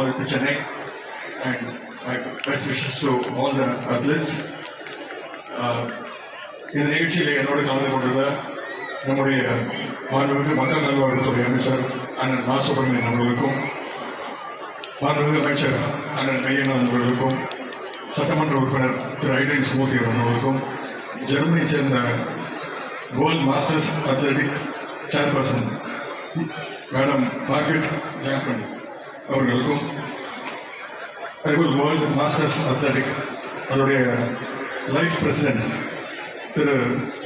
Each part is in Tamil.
all to Chennai and my best wishes to all the athletes. Uh, இந்த நிகழ்ச்சியில் என்னோடு கலந்து கொண்டுள்ள நம்முடைய மாண்புமிகு மக்கள் நல்வாழ்வுத்துறை அமைச்சர் அண்ணன் மா சுப்பிரமணியன் அவர்களுக்கும் மாண்புமிகு அமைச்சர் அண்ணன் மையநாதன் அவர்களுக்கும் சட்டமன்ற உறுப்பினர் திரு ஐடன் சுமூர்த்தி அவர்களுக்கும் ஜெர்மனியை சேர்ந்த gold masters athletic chairperson madam Margit Jakman அவர்களுக்கும் அதேபோல் வேர்ல்டு மாஸ்டர்ஸ் அத்லெட்டிக் அதனுடைய லைஃப் பிரசிடென்ட் திரு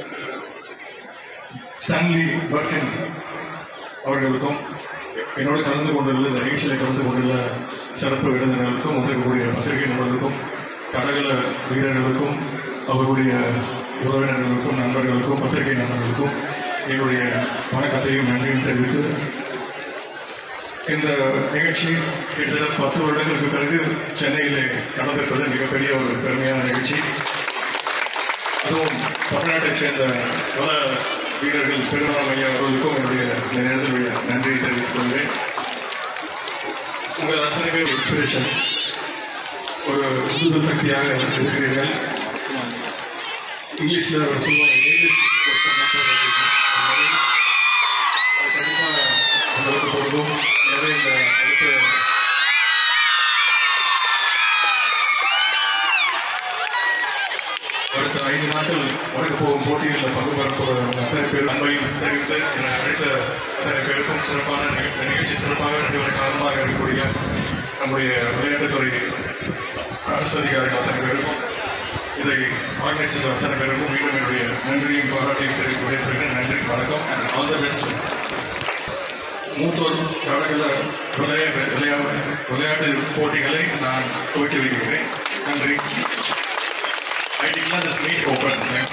ஸ்டான்லி பர்கின் அவர்களுக்கும் என்னோடு கலந்து கொண்டுள்ள இந்த நிகழ்ச்சியில் கலந்து கொண்டுள்ள சிறப்பு விருந்தினர்களுக்கும் வந்திருக்கக்கூடிய பத்திரிகை நபர்களுக்கும் தடகள வீரர்களுக்கும் அவர்களுடைய உறவினர்களுக்கும் நண்பர்களுக்கும் பத்திரிகை நண்பர்களுக்கும் என்னுடைய வணக்கத்தையும் நன்றியும் தெரிவித்து இந்த நிகழ்ச்சி கிட்டத்தட்ட பத்து வருடங்களுக்கு பிறகு சென்னையிலே நடந்திருப்பது மிகப்பெரிய ஒரு பெருமையான நிகழ்ச்சி அதுவும் தமிழ்நாட்டைச் சேர்ந்த பல வீரர்கள் பெருமாள் ஐயா அவர்களுக்கும் என்னுடைய இந்த நேரத்தினுடைய நன்றியை தெரிவித்துக் கொள்கிறேன் உங்கள் அத்தனை பேர் இன்ஸ்பிரேஷன் ஒரு உந்துதல் சக்தியாக இருக்கிறீர்கள் இங்கிலீஷில் அவர் சொல்லுவாங்க இங்கிலீஷ் அது கண்டிப்பாக உங்களுக்கு பொருந்தும் எனவே இந்த அடுத்த அடுத்த ஐந்து நாட்கள் நடக்க போகும் போட்டியில் பங்கு பெறப்போகிற அத்தனை பேர் அன்பையும் தெரிவித்து என்னை அழைத்த அத்தனை பேருக்கும் சிறப்பான நிக- இந்த நிகழ்ச்சி சிறப்பாக நடைபெற காரணமாக இருக்கக்கூடிய நம்முடைய விளையாட்டுத்துறை அரசு அதிகாரிகள் அத்தனை பேருக்கும் இதை ஆர்கனைஸ் செய்த அத்தனை பேருக்கும் மீண்டும் என்னுடைய நன்றியும் பாராட்டையும் தெரிவித்து விடைபெறுகிறேன் நன்றி வணக்கம் அண்ட் ஆல் த பெஸ்ட் மூத்தோர் தடகள விளையா விளையா விளையாட்டு போட்டிகளை நான் துவக்கி வைக்கிறேன் நன்றி I declare this meet open. Thank you.